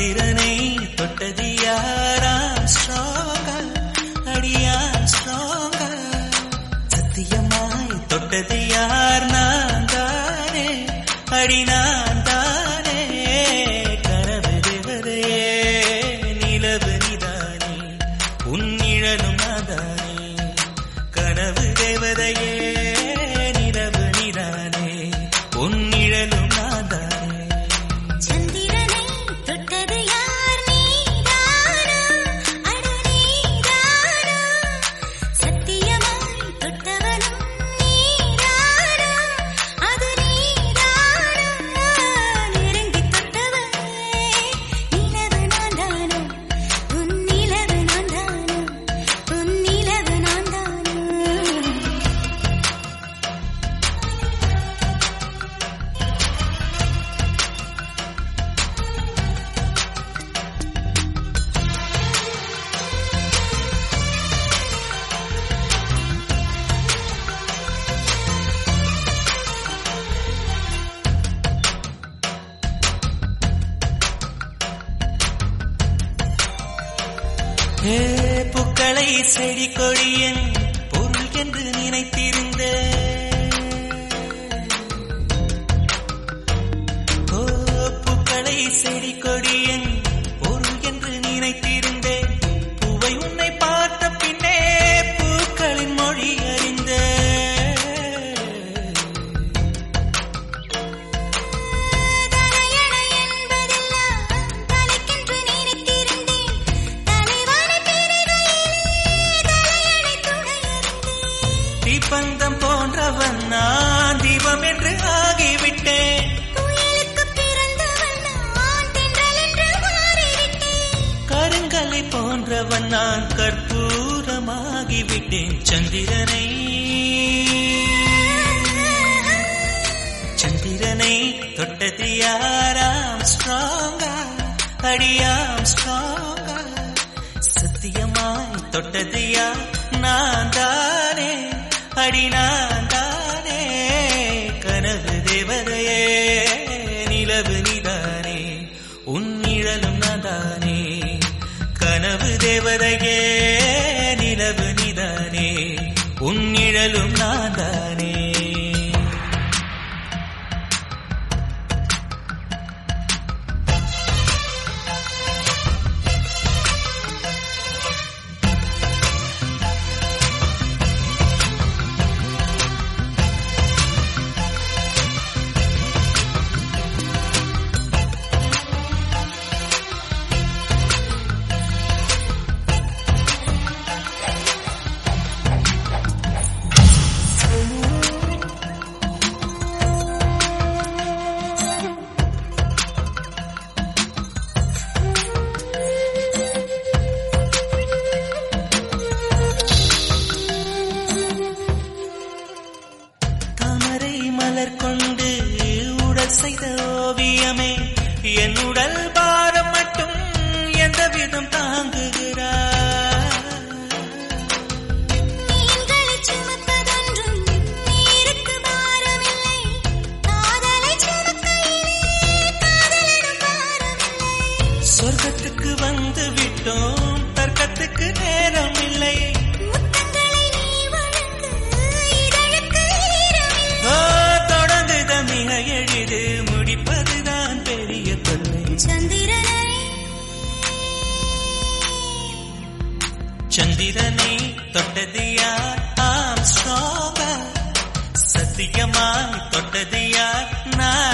சந்திரனை தொட்டது யாரா ஸ்ட்ராங்கா அடியா ஸ்ட்ராங்கா சத்தியமாய் தொட்டது யார் நான் தானே அடி நான் தானே கனவு தேவதையே நிலவு நிதானே உன் நிழலும் நாதானே கனவு தேவதையே நிலவு நிதானே உன் நிழலும் நாதானே சந்திரனை தொட்டது யார் நீதானா அட நீதானா சத்தியமாய் தொட்டவனும் நீதானா அது நீதானா நெருங்கி தொட்டவனே நிலவு நான்தானா உன் நிலவு நான்தானா உன் நிலவு நான்தானா ஏ பூக்களை செடி கொடியன் பொருள் என்று நினைத்திருந்த ஓ பூக்களை செடி கொடியன் பொருள் என்று நினைத்திருந்தேன் பூவை உன்னை பார்த்த பின்னே பூக்களின் மொழி அறிந்த தலையணை என்பதெல்லாம் தலைக்கென்று நினைத்திருந்தேன் தலைவான பிறகையிலே தலையணை துணையிருந்தேன் தீப்பந்தம் போன்றவன் நான் தீபம் என்று ஆகிவிட்டேன் புயலுக்கு பிறந்தவன் நான் தென்றல் என்று மாறிவிட்டேன் கருங்கலை போன்றவன் நான் கற்பூரமாகிவிட்டேன் சந்திரனை சந்திரனை தொட்டது யாராம் ஸ்ட்ராங்கா அடியாம் ஸ்ட்ராங்கா சத்தியமாய் தொட்டது யார் நான் தானே அடி நான் தானே கனவு தேவதையே நிலவு நிதானே உன் நிழலும் நாதானே கனவு தேவதையே நிலவு நிதானே உன் நிழலும் நாதானே தாமரை மலர் கொண்டு உடல் செய்த ஓவியமே என் உடல் பாரம் மட்டும் எந்த விதம் தாங்குகிறார் மீன்களை சுமப்பதொன்றும் நீருக்கு பாரமில்லை காதலை சுமக்கையிலே காதலிடம் பாரமில்லை சொர்க்கத்துக்கு வந்து விட்டோம் தர்க்கத்துக்கு நேரம் இல்லை முத்தங்களை நீ வழங்கு இதழுக்கு ஈரமில்லை ஓ தொடங்குத மிக எளிது முடிப்பதுதான் பெரிய தொல்லை சந்திரனை சந்திரனை தொட்டது யார் ஆம் ஸ்ட்ராங்கா சத்தியமாய் தொட்டது யார் நான்